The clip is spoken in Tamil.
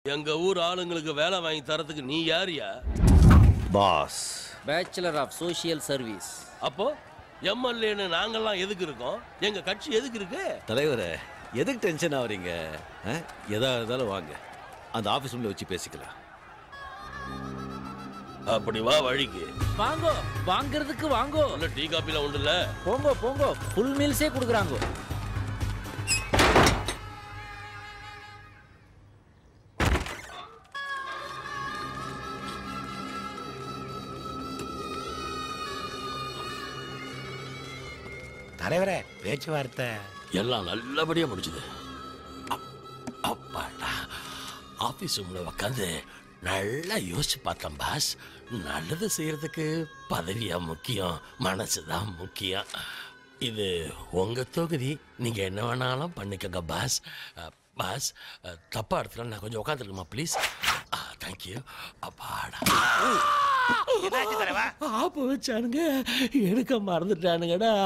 எங்க ஊர் ஆளுங்களுக்கு வேலை வாங்கி தரதுக்கு நீ யாரியா pass bachelor of social service அப்போ எம்எல்ஏன்னு நாங்கெல்லாம் எதுக்கு இருக்கோம் எங்க கட்சி எதுக்கு இருக்கு தலைவரே எதுக்கு டென்ஷன் ஆகுறீங்க ஆ? எதா இருந்தாலும் வாங்க அந்த ஆஃபீஸ் ரூம்ல வச்சு பேசிக்கலாம் அப்படி வா வழிக்கு வாங்கோ வாங்குறதுக்கு வாங்கோ உள்ள டீ காப்பிலாம் உண்டுல்ல போங்கோ போங்கோ ஃபுல் மீல்ஸே கொடுக்குறாங்கோ தலைவரே பேச்சுவார்த்தை எல்லாம் நல்லபடியா முடிச்சுது அப்- அப்பாடா ஆபீஸ் ரூம்ல உட்காந்து நல்லா யோசிச்சு பார்த்தேன் பாஸ் நல்லது செய்யறதுக்கு பதவியா முக்கியம் மனசு தான் முக்கியம் இது உங்க தொகுதி நீங்க என்ன வேணாலும் பண்ணிக்கோங்க பாஸ் அஹ், பாஸ் அஹ், தப்பா இடத்துல நான் கொஞ்சம் உட்காந்துருக்குமா ப்ளீஸ் தேங்க்யூ அப்பாடா என்னாச்சு தலைவா ஆப்பு வச்சானுங்க எடுக்க மறந்துட்டானுங்கடா